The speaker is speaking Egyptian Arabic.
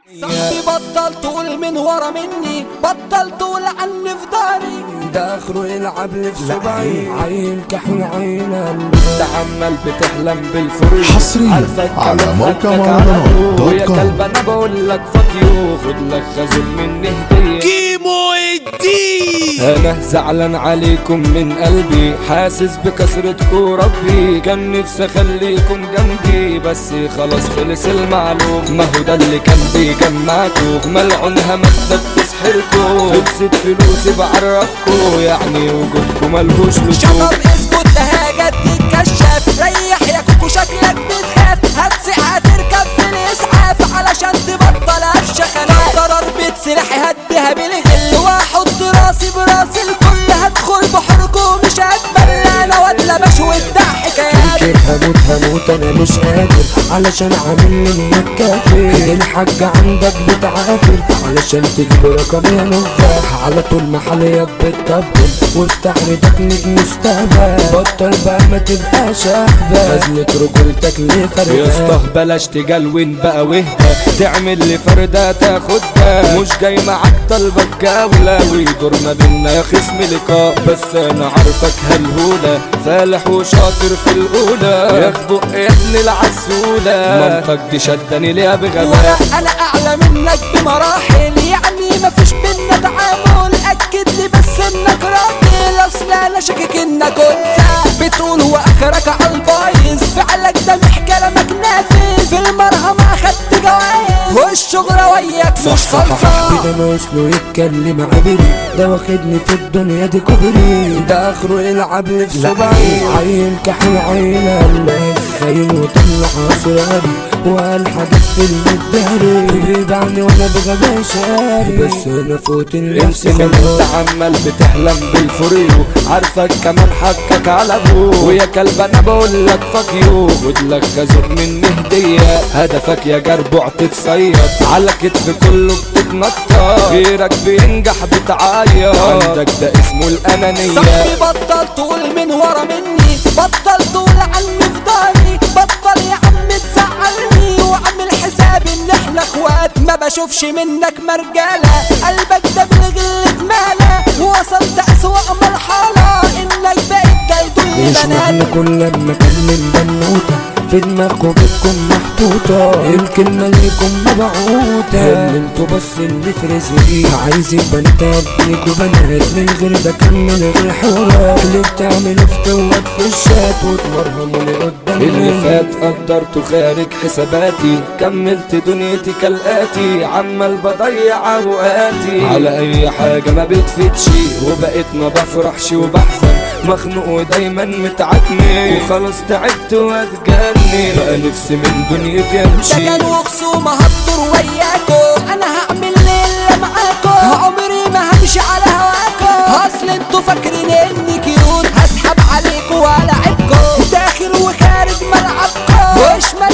صاحبي بطل تقول من ورا مني بطل تقول عني في داري ده اخره يلعب لي في صباعي عين كحول عين انت عمال بتحلم بالفريق حصرياً عارفك على كمان موقع حقك مهرجانات على دوت ويا كوم. كلب انا بقول لك فاك يو خد لك خازن مني هديه كيمو الدين انا زعلان عليكم من قلبي حاسس بكسرتكم ربي كان نفسي اخليكم جنبي بس خلاص خلص المعلوم ما هو ده اللي كان بيجمعكم ملعون همك بتسحركم خلصت فلوسي بعرفكم يعني وجودكم ملهوش لزوم شطر اسكت ده هاجت تتكشف ريح يا كوكو شكلك بتخاف هتسق هتركب في الاسعاف علشان تبطل افشخ انا ضرر بيت سلاحي هديها بالغل واحط راسي براس الكل هدخل بحركم مش هتبلى انا ولا بشوي بتاع حكايات كيف هموت هموت انا مش قادر علشان عامل منك كافر الحاج عندك بتعافر علشان تجيب رقم يا نجاح على طول محليات بتطبل وافتح ريدك نجم مستقبل بطل بقى ما تبقاش اهبل ازمة رجولتك ليه فرقة يا اسطى بلاش تجلون بقى واهدى تعمل لي فردة تاخدها مش جاي معاك طلبك جولة ويدور ما بينا يا خصم لقاء بس انا عارفك هالهولة فالح وشاطر في الاولى ياخدوا يا ابن العسولة مامتك دي شدني ليها وانا بغباء انا اعلى منك بمراحل يعني مفيش بينا تعامل اكد لي بس انك راجل اصل انا شاكك انك انثى بتقول هو اخرك على البايظ فعلك ده مح كلامك نافذ في المرهم اخدت جوايز والشغل وياك مش صلصه ده ناقص له يتكلم عبري ده واخدني في الدنيا دي كبري ده اخره يلعب لي في صباعي عين كحول عين الله خاين وطلع اسراري وقال حاجات في المداري بيبعني وانا بغباء شاري بس انا فوت النفس انت عمال بتحلم بالفريو عارفك كمان حقك على ابوه ويا كلب انا بقول لك فاك يو خد لك خازوق مني هديه هدفك يا جربوع تتصيد على كتف كله بتتنطط غيرك بينجح بتعيط عندك ده اسمه الانانيه صاحبي بطل تقول من ورا مني بطل تقول عني في داري بطل يا عم تزعلني واعمل حسابي ان احنا اخوات ما بشوفش منك مرجالة قلبك ده بالغل اتمالى وصلت اسوأ مرحلة انك بقيت جاي مش معنى بنات كل لما كلم بنوتة في دماغكم بتكون محطوطة الكلمة اللي يكون مبعوتة اللي انتوا بس اللي في رزقي عايزين بنات اديكوا بنات من غير ده كان من غير حوارات اللي بتعملوا فتوات في الشات وتمرهموا لي قدام اللي فات قدرته خارج حساباتي كملت دنيتي كالآتي عمال بضيع اوقاتي على اي حاجة ما بتفيدش وبقيت ما بفرحش وبحزن مخنوق ودايما متعكني وخلاص تعبت واتجنن بقى نفسي من دنيتي ده امشي كانوا خصومة هتطر وياكو انا هعمل ليلة معاكو عمري ما همشي على هواكو اصل انتوا فاكرين اني كيوت هسحب عليكو والعبكو داخل وخارج ملعبكو وش ما